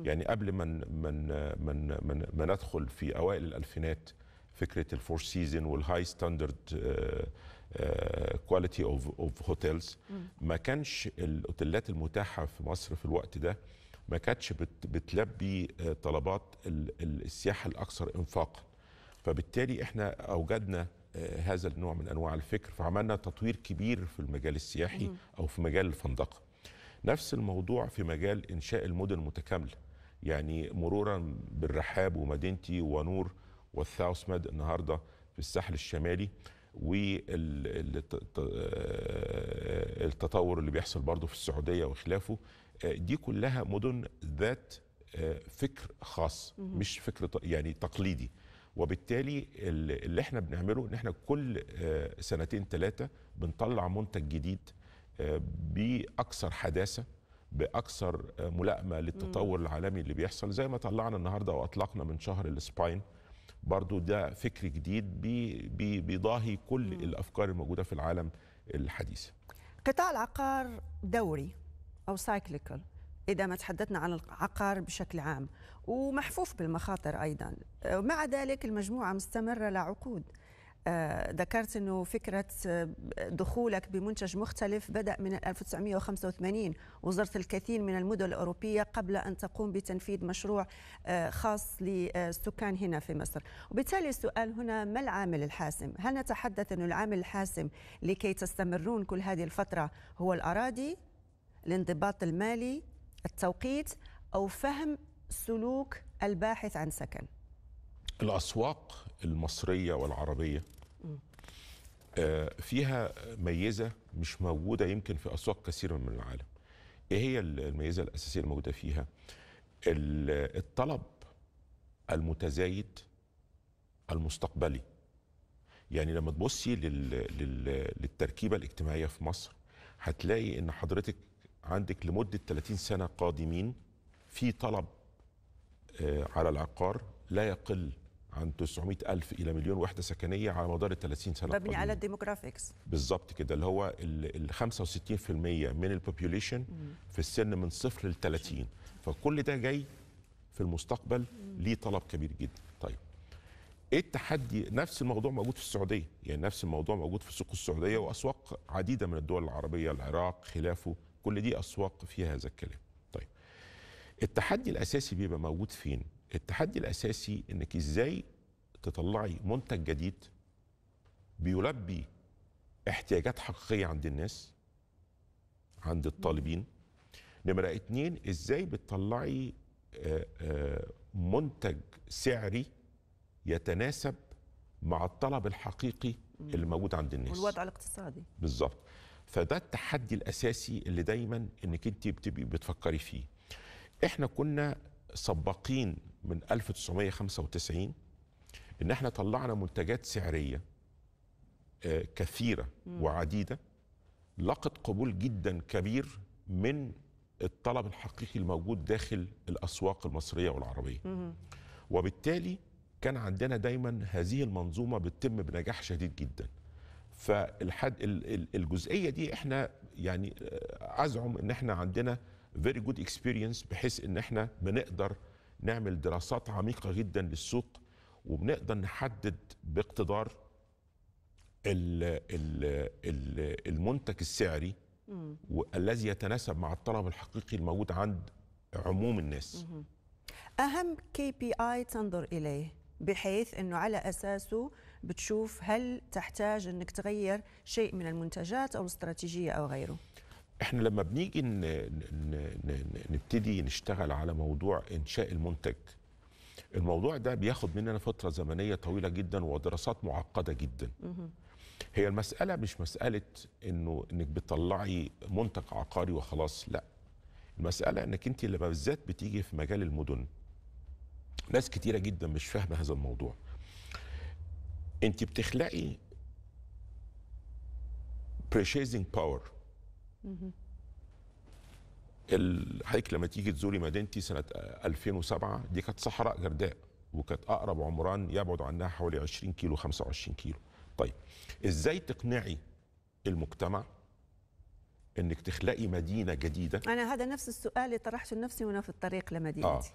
يعني قبل ما من من من ما ندخل في اوائل الالفينات فكره الفور سيزون والهاي ستاندرد كواليتي اوف اوف هوتيلز ما كانش الاوتيلات المتاحه في مصر في الوقت ده ما كانتش بت بتلبي آه، طلبات ال- ال- السياحه الاكثر انفاقا فبالتالي احنا اوجدنا آه، هذا النوع من انواع الفكر فعملنا تطوير كبير في المجال السياحي او في مجال الفندقه نفس الموضوع في مجال انشاء المدن المتكامله يعني مرورا بالرحاب ومدينتي ونور والثاوس ماد النهارده في الساحل الشمالي والتطور اللي بيحصل برضه في السعوديه وخلافه آه، دي كلها مدن ذات آه، فكر خاص مش فكر ط- يعني تقليدي وبالتالي ال- اللي احنا بنعمله ان احنا كل آه، سنتين ثلاثه بنطلع منتج جديد آه، باكثر حداثه باكثر آه، ملائمه للتطور العالمي اللي بيحصل زي ما طلعنا النهارده واطلقنا من شهر السباين برضو ده فكر جديد بي بي بيضاهي كل الافكار الموجوده في العالم الحديث قطاع العقار دوري أو سايكليكال إذا ما تحدثنا عن العقار بشكل عام ومحفوف بالمخاطر أيضا آه، مع ذلك المجموعة مستمرة لعقود آه، ذكرت أنه فكرة آه، دخولك بمنتج مختلف بدأ من 1985 وزرت الكثير من المدن الأوروبية قبل أن تقوم بتنفيذ مشروع آه، خاص للسكان هنا في مصر وبالتالي السؤال هنا ما العامل الحاسم؟ هل نتحدث أنه العامل الحاسم لكي تستمرون كل هذه الفترة هو الأراضي الانضباط المالي التوقيت أو فهم سلوك الباحث عن سكن الاسواق المصريه والعربيه آه، فيها ميزه مش موجوده يمكن في اسواق كثيره من العالم ايه هي الميزه الاساسيه الموجوده فيها ال- الطلب المتزايد المستقبلي يعني لما تبصي لل... لل... للتركيبه الاجتماعيه في مصر هتلاقي ان حضرتك عندك لمده 30 سنه قادمين في طلب آه، على العقار لا يقل عن 900 ألف إلى مليون وحدة سكنية على مدار ال 30 سنة مبني القادمين. على الديموغرافيكس بالظبط كده اللي هو ال ال 65% من البوبيوليشن في السن من صفر ل 30 فكل ده جاي في المستقبل ليه طلب كبير جدا طيب ايه التحدي نفس الموضوع موجود في السعوديه يعني نفس الموضوع موجود في سوق السعوديه واسواق عديده من الدول العربيه العراق خلافه كل دي اسواق فيها هذا الكلام طيب التحدي الاساسي بيبقى موجود فين التحدي الاساسي انك ازاي تطلعي منتج جديد بيلبي احتياجات حقيقيه عند الناس عند الطالبين نمره اتنين ازاي بتطلعي آه، آه، منتج سعري يتناسب مع الطلب الحقيقي اللي موجود عند الناس والوضع الاقتصادي بالظبط فده التحدي الاساسي اللي دايما انك انت بتبقي بتفكري فيه احنا كنا سباقين من 1995 ان احنا طلعنا منتجات سعريه آه، كثيره وعديده لقت قبول جدا كبير من الطلب الحقيقي الموجود داخل الاسواق المصريه والعربيه وبالتالي كان عندنا دايما هذه المنظومه بتتم بنجاح شديد جدا فالحد ال- ال- الجزئيه دي احنا يعني آه، ازعم ان احنا عندنا فيري جود اكسبيرينس بحيث ان احنا بنقدر نعمل دراسات عميقه جدا للسوق وبنقدر نحدد باقتدار ال ال ال المنتج السعري والذي يتناسب مع الطلب الحقيقي الموجود عند عموم الناس أهم كي بي آي تنظر إليه بحيث أنه على أساسه بتشوف هل تحتاج أنك تغير شيء من المنتجات أو الاستراتيجية أو غيره احنا لما بنيجي ن- ن- ن- نبتدي نشتغل على موضوع انشاء المنتج الموضوع ده بياخد مننا فتره زمنيه طويله جدا ودراسات معقده جدا هي المساله مش مساله انه انك بتطلعي منتج عقاري وخلاص لا المساله انك انت لما بالذات بتيجي في مجال المدن ناس كتيره جدا مش فاهمه هذا الموضوع انت بتخلقي purchasing power ال- حضرتك لما تيجي تزوري مدينتي سنه 2007 دي كانت صحراء جرداء وكانت اقرب عمران يبعد عنها حوالي 20 كيلو 25 كيلو طيب ازاي تقنعي المجتمع انك تخلقي مدينه جديده أنا هذا نفس السؤال اللي طرحته لنفسي وأنا في الطريق اه لمدينتي